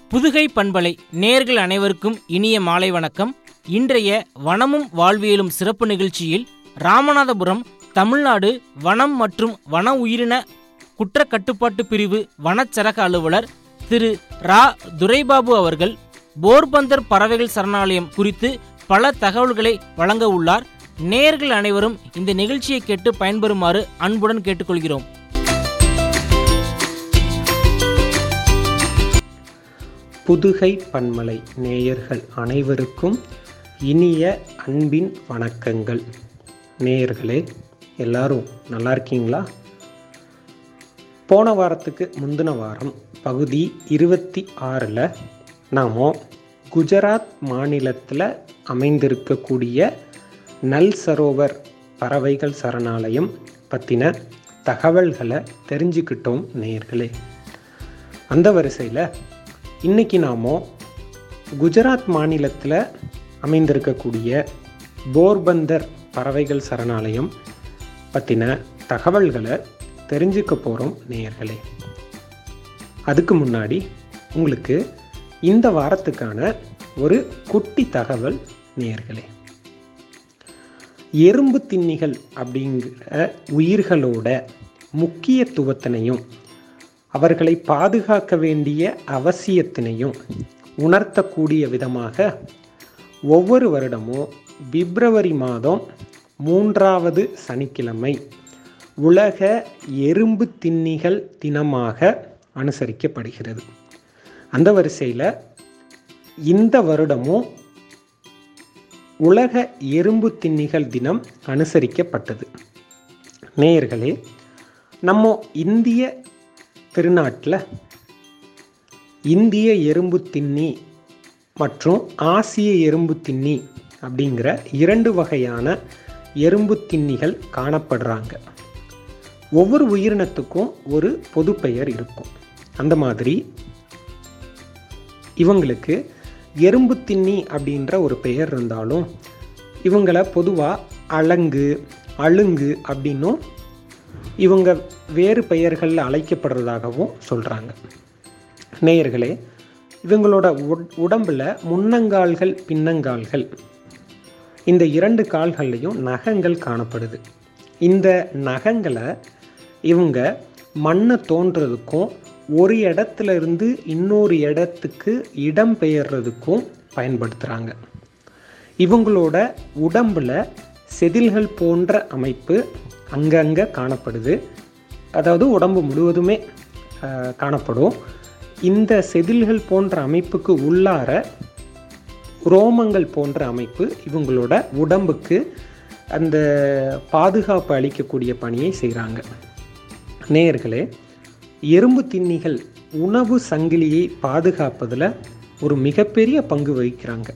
புதுகை பண்பலை நேர்கள் அனைவருக்கும் இனிய மாலை வணக்கம் இன்றைய வனமும் வாழ்வியலும் சிறப்பு நிகழ்ச்சியில் ராமநாதபுரம் தமிழ்நாடு வனம் மற்றும் வன உயிரின குற்ற கட்டுப்பாட்டு பிரிவு வனச்சரக அலுவலர் திரு ரா துரைபாபு அவர்கள் போர்பந்தர் பறவைகள் சரணாலயம் குறித்து பல தகவல்களை வழங்க உள்ளார் நேர்கள் அனைவரும் இந்த நிகழ்ச்சியை கேட்டு பயன்பெறுமாறு அன்புடன் கேட்டுக்கொள்கிறோம் புதுகை பன்மலை நேயர்கள் அனைவருக்கும் இனிய அன்பின் வணக்கங்கள் நேயர்களே எல்லாரும் நல்லா இருக்கீங்களா போன வாரத்துக்கு முந்தின வாரம் பகுதி இருபத்தி ஆறில் நாம் குஜராத் மாநிலத்தில் அமைந்திருக்கக்கூடிய நல் சரோவர் பறவைகள் சரணாலயம் பற்றின தகவல்களை தெரிஞ்சுக்கிட்டோம் நேயர்களே அந்த வரிசையில் இன்னைக்கு நாம் குஜராத் மாநிலத்தில் அமைந்திருக்கக்கூடிய போர்பந்தர் பறவைகள் சரணாலயம் பற்றின தகவல்களை தெரிஞ்சுக்க போகிறோம் நேயர்களே அதுக்கு முன்னாடி உங்களுக்கு இந்த வாரத்துக்கான ஒரு குட்டி தகவல் நேயர்களே எறும்பு தின்னிகள் அப்படிங்கிற உயிர்களோட முக்கியத்துவத்தினையும் அவர்களை பாதுகாக்க வேண்டிய அவசியத்தினையும் உணர்த்தக்கூடிய விதமாக ஒவ்வொரு வருடமும் பிப்ரவரி மாதம் மூன்றாவது சனிக்கிழமை உலக எறும்பு தின்னிகள் தினமாக அனுசரிக்கப்படுகிறது அந்த வரிசையில் இந்த வருடமும் உலக எறும்பு தின்னிகள் தினம் அனுசரிக்கப்பட்டது நேயர்களே நம்ம இந்திய திருநாட்டில் இந்திய எறும்பு தின்னி மற்றும் ஆசிய எறும்பு தின்னி அப்படிங்கிற இரண்டு வகையான எறும்பு தின்னிகள் காணப்படுறாங்க ஒவ்வொரு உயிரினத்துக்கும் ஒரு பொது பெயர் இருக்கும் அந்த மாதிரி இவங்களுக்கு எறும்பு தின்னி அப்படின்ற ஒரு பெயர் இருந்தாலும் இவங்களை பொதுவாக அலங்கு அழுங்கு அப்படின்னும் இவங்க வேறு பெயர்களில் அழைக்கப்படுறதாகவும் சொல்கிறாங்க நேயர்களே இவங்களோட உடம்பில் முன்னங்கால்கள் பின்னங்கால்கள் இந்த இரண்டு கால்கள்லையும் நகங்கள் காணப்படுது இந்த நகங்களை இவங்க மண்ணை தோன்றதுக்கும் ஒரு இடத்துல இருந்து இன்னொரு இடத்துக்கு இடம் பெயர்றதுக்கும் பயன்படுத்துகிறாங்க இவங்களோட உடம்பில் செதில்கள் போன்ற அமைப்பு அங்கங்கே காணப்படுது அதாவது உடம்பு முழுவதுமே காணப்படும் இந்த செதில்கள் போன்ற அமைப்புக்கு உள்ளார ரோமங்கள் போன்ற அமைப்பு இவங்களோட உடம்புக்கு அந்த பாதுகாப்பு அளிக்கக்கூடிய பணியை செய்கிறாங்க நேயர்களே எறும்பு தின்னிகள் உணவு சங்கிலியை பாதுகாப்பதில் ஒரு மிகப்பெரிய பங்கு வகிக்கிறாங்க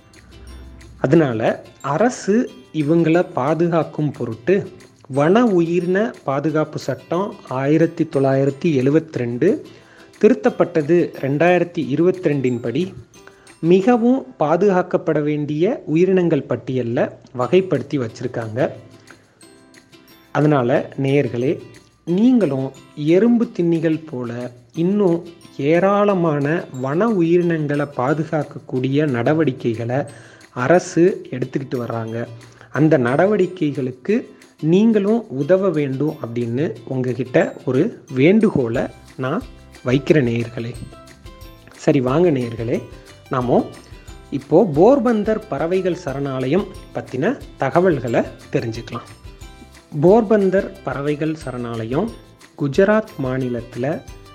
அதனால் அரசு இவங்களை பாதுகாக்கும் பொருட்டு வன உயிரின பாதுகாப்பு சட்டம் ஆயிரத்தி தொள்ளாயிரத்தி எழுவத்தி ரெண்டு திருத்தப்பட்டது ரெண்டாயிரத்தி இருபத்தி ரெண்டின் படி மிகவும் பாதுகாக்கப்பட வேண்டிய உயிரினங்கள் பட்டியலில் வகைப்படுத்தி வச்சுருக்காங்க அதனால் நேயர்களே நீங்களும் எறும்பு தின்னிகள் போல இன்னும் ஏராளமான வன உயிரினங்களை பாதுகாக்கக்கூடிய நடவடிக்கைகளை அரசு எடுத்துக்கிட்டு வர்றாங்க அந்த நடவடிக்கைகளுக்கு நீங்களும் உதவ வேண்டும் அப்படின்னு உங்ககிட்ட ஒரு வேண்டுகோளை நான் வைக்கிற நேயர்களே சரி வாங்க நேயர்களே நாம் இப்போது போர்பந்தர் பறவைகள் சரணாலயம் பற்றின தகவல்களை தெரிஞ்சுக்கலாம் போர்பந்தர் பறவைகள் சரணாலயம் குஜராத் மாநிலத்தில்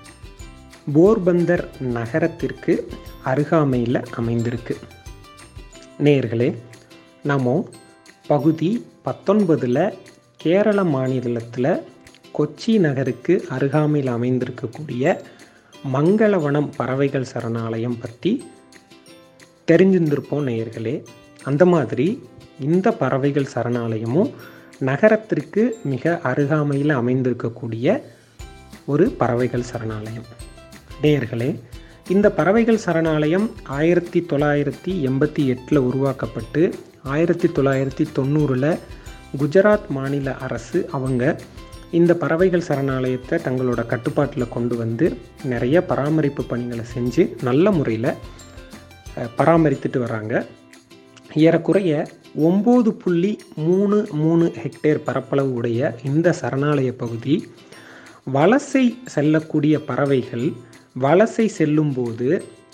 போர்பந்தர் நகரத்திற்கு அருகாமையில் அமைந்திருக்கு நேர்களே நாம் பகுதி பத்தொன்பதில் கேரள மாநிலத்தில் கொச்சி நகருக்கு அருகாமையில் அமைந்திருக்கக்கூடிய மங்களவனம் பறவைகள் சரணாலயம் பற்றி தெரிஞ்சிருந்திருப்போம் நேயர்களே அந்த மாதிரி இந்த பறவைகள் சரணாலயமும் நகரத்திற்கு மிக அருகாமையில் அமைந்திருக்கக்கூடிய ஒரு பறவைகள் சரணாலயம் நேயர்களே இந்த பறவைகள் சரணாலயம் ஆயிரத்தி தொள்ளாயிரத்தி எண்பத்தி எட்டில் உருவாக்கப்பட்டு ஆயிரத்தி தொள்ளாயிரத்தி தொண்ணூறில் குஜராத் மாநில அரசு அவங்க இந்த பறவைகள் சரணாலயத்தை தங்களோட கட்டுப்பாட்டில் கொண்டு வந்து நிறைய பராமரிப்பு பணிகளை செஞ்சு நல்ல முறையில் பராமரித்துட்டு வராங்க ஏறக்குறைய ஒம்பது புள்ளி மூணு மூணு ஹெக்டேர் பரப்பளவு உடைய இந்த சரணாலய பகுதி வலசை செல்லக்கூடிய பறவைகள் வலசை செல்லும்போது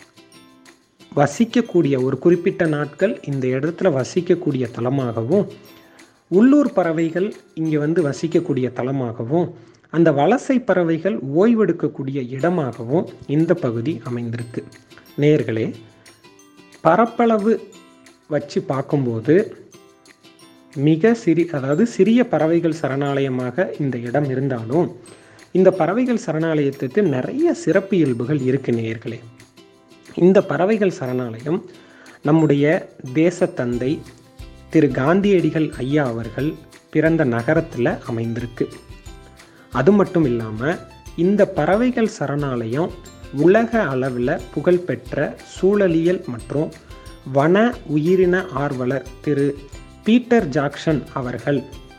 வசிக்கக்கூடிய ஒரு குறிப்பிட்ட நாட்கள் இந்த இடத்துல வசிக்கக்கூடிய தலமாகவும் உள்ளூர் பறவைகள் இங்கே வந்து வசிக்கக்கூடிய தலமாகவும் அந்த வலசை பறவைகள் ஓய்வெடுக்கக்கூடிய இடமாகவும் இந்த பகுதி அமைந்திருக்கு நேர்களே பரப்பளவு வச்சு பார்க்கும்போது மிக சிறி அதாவது சிறிய பறவைகள் சரணாலயமாக இந்த இடம் இருந்தாலும் இந்த பறவைகள் சரணாலயத்துக்கு நிறைய சிறப்பியல்புகள் இருக்கு நேயர்களே இந்த பறவைகள் சரணாலயம் நம்முடைய தேசத்தந்தை திரு காந்தியடிகள் ஐயா அவர்கள் பிறந்த நகரத்தில் அமைந்திருக்கு அது மட்டும் இல்லாமல் இந்த பறவைகள் சரணாலயம் உலக அளவில் புகழ்பெற்ற சூழலியல் மற்றும் வன உயிரின ஆர்வலர் திரு பீட்டர் ஜாக்சன் அவர்கள்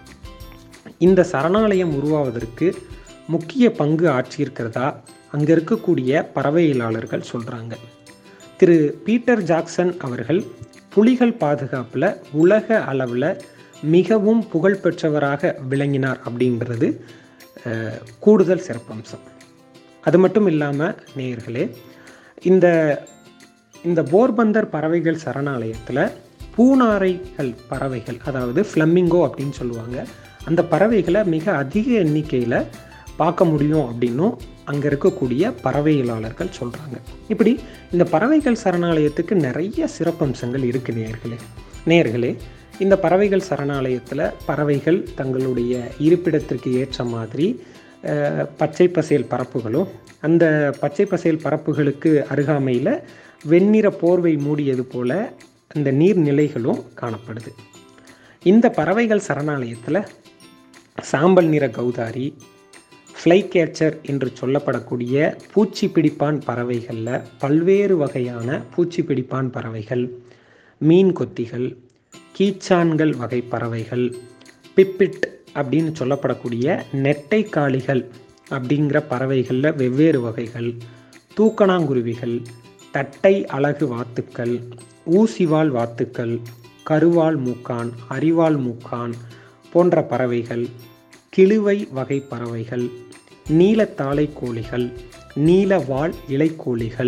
இந்த சரணாலயம் உருவாவதற்கு முக்கிய பங்கு ஆற்றியிருக்கிறதா அங்கே இருக்கக்கூடிய பறவையியலாளர்கள் சொல்கிறாங்க திரு பீட்டர் ஜாக்சன் அவர்கள் புலிகள் பாதுகாப்பில் உலக அளவில் மிகவும் புகழ்பெற்றவராக விளங்கினார் அப்படிங்கிறது அஹ், கூடுதல் சிறப்பம்சம் அது மட்டும் இல்லாமல் நேயர்களே இந்த இந்த போர்பந்தர் பறவைகள் சரணாலயத்தில் பூனாரைகள் பறவைகள் அதாவது ஃப்ளமிங்கோ அப்படின்னு சொல்லுவாங்க அந்த பறவைகளை மிக அதிக எண்ணிக்கையில் பார்க்க முடியும் அப்படின்னும் அங்கே இருக்கக்கூடிய பறவையியலாளர்கள் சொல்கிறாங்க இப்படி இந்த பறவைகள் சரணாலயத்துக்கு நிறைய சிறப்பம்சங்கள் இருக்கு நேயர்களே நேயர்களே இந்த பறவைகள் சரணாலயத்தில் பறவைகள் தங்களுடைய இருப்பிடத்திற்கு ஏற்ற மாதிரி அஹ், பச்சை பசேல் பரப்புகளும் அந்த பச்சை பசேல் பரப்புகளுக்கு அருகாமையில் வெண்ணிற போர்வை மூடியது போல அந்த நீர்நிலைகளும் காணப்படுது இந்த பறவைகள் சரணாலயத்தில் சாம்பல் நிற கௌதாரி ஃப்ளை கேச்சர் என்று சொல்லப்படக்கூடிய பூச்சி பிடிப்பான் பறவைகளில் பல்வேறு வகையான பூச்சி பிடிப்பான் பறவைகள் மீன் கொத்திகள் கீச்சான்கள் வகை பறவைகள் பிப்பிட் அப்படின்னு சொல்லப்படக்கூடிய நெட்டை காளிகள் அப்படிங்கிற பறவைகளில் வெவ்வேறு வகைகள் தூக்கணாங்குருவிகள் தட்டை அலகு வாத்துக்கள் ஊசிவால் வாத்துக்கள் கருவால் மூக்கான் அரிவால் மூக்கான் போன்ற பறவைகள் கிழுவை வகை பறவைகள் நீலத்தாளை கோழிகள் நீலவால் இலைக்கோழிகள்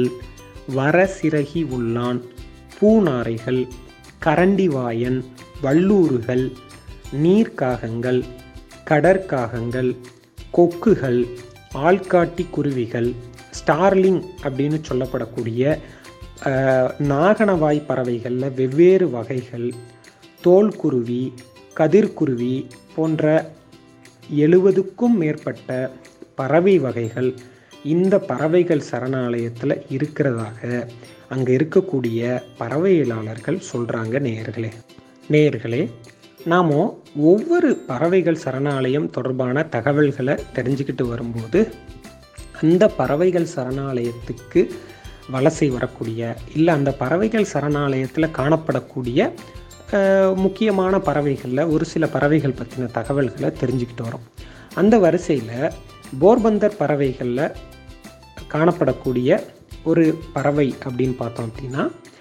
வரசிறகி உள்ளான் பூநாரைகள் கரண்டிவாயன் வல்லூறுகள் நீர்க்காகங்கள் கடற்காகங்கள் கொக்குகள் ஆள்காட்டி குருவிகள் ஸ்டார்லிங் அப்படின்னு சொல்லப்படக்கூடிய அஹ், நாகனவாய் பறவைகளில் வெவ்வேறு வகைகள் தோல்குருவி கதிர்குருவி போன்ற எழுபதுக்கும் மேற்பட்ட பறவை வகைகள் இந்த பறவைகள் சரணாலயத்தில் இருக்கிறதாக அங்கே இருக்கக்கூடிய பறவையியலாளர்கள் சொல்கிறாங்க நேயர்களே நேயர்களே நாம் ஒவ்வொரு பறவைகள் சரணாலயம் தொடர்பான தகவல்களை தெரிஞ்சுக்கிட்டு வரும்போது அந்த பறவைகள் சரணாலயத்துக்கு வலசை வரக்கூடிய இல்லை அந்த பறவைகள் சரணாலயத்தில் காணப்படக்கூடிய அஹ், முக்கியமான பறவைகளில் ஒரு சில பறவைகள் பற்றின தகவல்களை தெரிஞ்சுக்கிட்டு வரோம் அந்த வரிசையில் போர்பந்தர் பறவைகளில் காணப்படக்கூடிய ஒரு பறவை அப்படின்னு பார்த்தோம் அப்படின்னா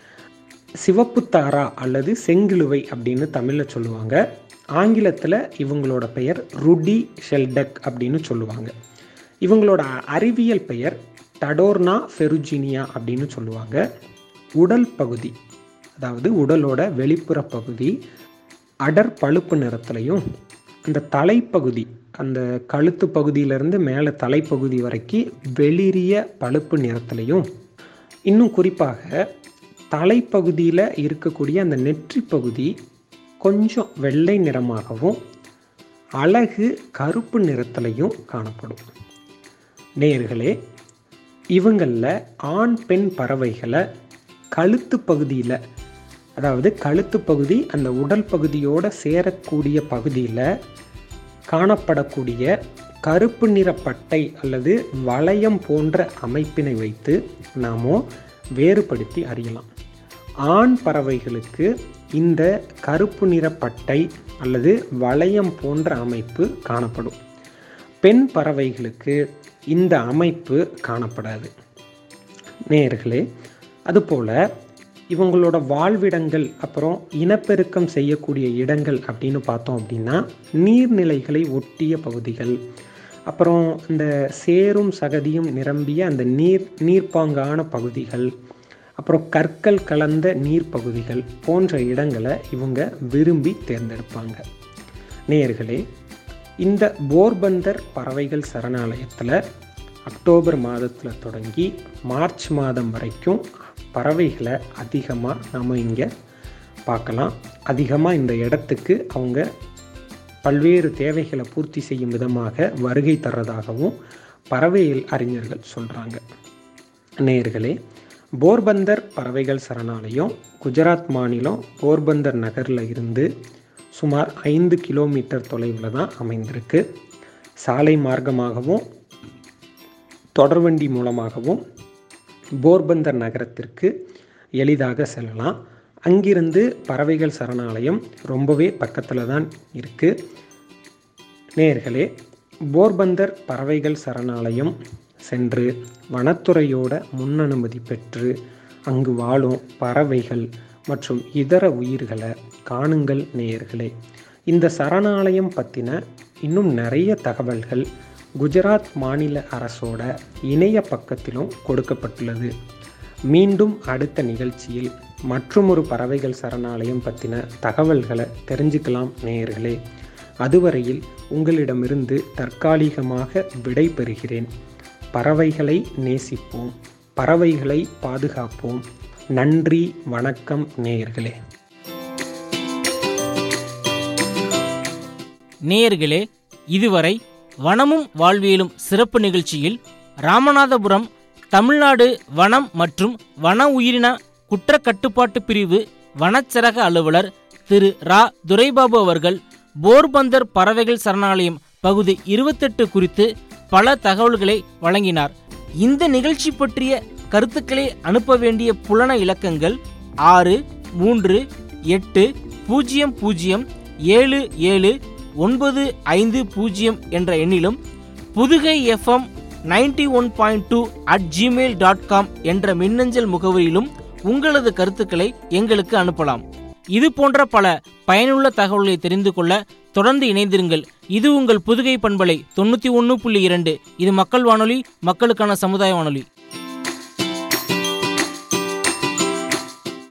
சிவப்பு தாரா அல்லது செங்கிழுவை அப்படின்னு தமிழில் சொல்லுவாங்க ஆங்கிலத்தில் இவங்களோட பெயர் ருடி ஷெல்டக் அப்படின்னு சொல்லுவாங்க இவங்களோட அறிவியல் பெயர் டடோர்னா ஃபெருஜினியா அப்படின்னு சொல்லுவாங்க உடல் பகுதி அதாவது உடலோட வெளிப்புற பகுதி அடர் பழுப்பு நிறத்துலையும் அந்த தலைப்பகுதி அந்த கழுத்து பகுதியிலேருந்து மேலே தலைப்பகுதி வரைக்கும் வெளிரிய பழுப்பு நிறத்துலையும் இன்னும் குறிப்பாக தலைப்பகுதியில் இருக்கக்கூடிய அந்த நெற்றி பகுதி கொஞ்சம் வெள்ளை நிறமாகவும் அழகு கருப்பு நிறத்துலையும் காணப்படும் நேயர்களே இவங்களில் ஆண் பெண் பறவைகளை கழுத்து பகுதியில் அதாவது கழுத்து பகுதி அந்த உடல் பகுதியோடு சேரக்கூடிய பகுதியில் காணப்படக்கூடிய கருப்பு நிற பட்டை அல்லது வளையம் போன்ற அமைப்பினை வைத்து நாமோ வேறுபடுத்தி அறியலாம் ஆண் பறவைகளுக்கு இந்த கருப்பு நிற பட்டை அல்லது வளையம் போன்ற அமைப்பு காணப்படும் பெண் பறவைகளுக்கு இந்த அமைப்பு காணப்படாது நேயர்களே அதுபோல் இவங்களோட வாழ்விடங்கள் அப்புறம் இனப்பெருக்கம் செய்யக்கூடிய இடங்கள் அப்படின்னு பார்த்தோம் அப்படின்னா நீர்நிலைகளை ஒட்டிய பகுதிகள் அப்புறம் இந்த சேரும் சகதியும் நிரம்பிய அந்த நீர் நீர்ப்பாங்கான பகுதிகள் அப்புறம் கற்கள் கலந்த நீர் பகுதிகள் போன்ற இடங்களை இவங்க விரும்பி தேர்ந்தெடுப்பாங்க நேயர்களே இந்த போர்பந்தர் பறவைகள் சரணாலயத்தில் அக்டோபர் மாதத்தில் தொடங்கி மார்ச் மாதம் வரைக்கும் பறவைகளை அதிகமாக நம்ம இங்கே பார்க்கலாம் அதிகமாக இந்த இடத்துக்கு அவங்க பல்வேறு தேவைகளை பூர்த்தி செய்யும் விதமாக வருகை தர்றதாகவும் பறவையியல் அறிஞர்கள் சொல்கிறாங்க நேயர்களே போர்பந்தர் பறவைகள் சரணாலயம் குஜராத் மாநிலம் போர்பந்தர் நகரில் இருந்து சுமார் ஐந்து கிலோமீட்டர் தொலைவில் தான் அமைந்திருக்கு சாலை மார்க்கமாகவும் தொடர்வண்டி மூலமாகவும் போர்பந்தர் நகரத்திற்கு எளிதாக செல்லலாம் அங்கிருந்து பறவைகள் சரணாலயம் ரொம்பவே பக்கத்தில் தான் இருக்குது நேர்களே போர்பந்தர் பறவைகள் சரணாலயம் சென்று வனத்துறையோட முன்னனுமதி பெற்று அங்கு வாழும் பறவைகள் மற்றும் இதர உயிர்களை காணுங்கள் நேயர்களே இந்த சரணாலயம் பற்றின இன்னும் நிறைய தகவல்கள் குஜராத் மாநில அரசோட இணைய பக்கத்திலும் கொடுக்கப்பட்டுள்ளது மீண்டும் அடுத்த நிகழ்ச்சியில் மற்றுமொரு பறவைகள் சரணாலயம் பற்றின தகவல்களை தெரிஞ்சுக்கலாம் நேயர்களே அதுவரையில் உங்களிடமிருந்து தற்காலிகமாக விடை பெறுகிறேன் பறவைகளை நேசிப்போம் பறவைகளை பாதுகாப்போம் நன்றி வணக்கம் நேயர்களே நேயர்களே இதுவரை வனமும் வாழ்வியலும் சிறப்பு நிகழ்ச்சியில் ராமநாதபுரம் தமிழ்நாடு வனம் மற்றும் வன உயிரின குற்ற கட்டுப்பாட்டு பிரிவு வனச்சரக அலுவலர் திரு ரா துரைபாபு அவர்கள் போர்பந்தர் பறவைகள் சரணாலயம் பகுதி இருபத்தெட்டு குறித்து பல தகவல்களை வழங்கினார் இந்த நிகழ்ச்சி பற்றிய கருத்துக்களை அனுப்ப வேண்டிய புலன இலக்கங்கள் ஆறு மூன்று எட்டு பூஜ்ஜியம் பூஜ்ஜியம் ஏழு ஏழு ஒன்பது ஐந்து பூஜ்ஜியம் என்ற எண்ணிலும் Pudugai FM ninety one point two at Gmail dot com என்ற மின்னஞ்சல் முகவரியிலும் உங்களது கருத்துக்களை எங்களுக்கு அனுப்பலாம் இது போன்ற பல பயனுள்ள தகவல்களை தெரிந்து கொள்ள தொடர்ந்து இணைந்திருங்கள் இது உங்கள் புதுகை பண்பலை தொண்ணூற்றி ஒன்று புள்ளி இரண்டு இது மக்கள் வானொலி மக்களுக்கான சமுதாய வானொலி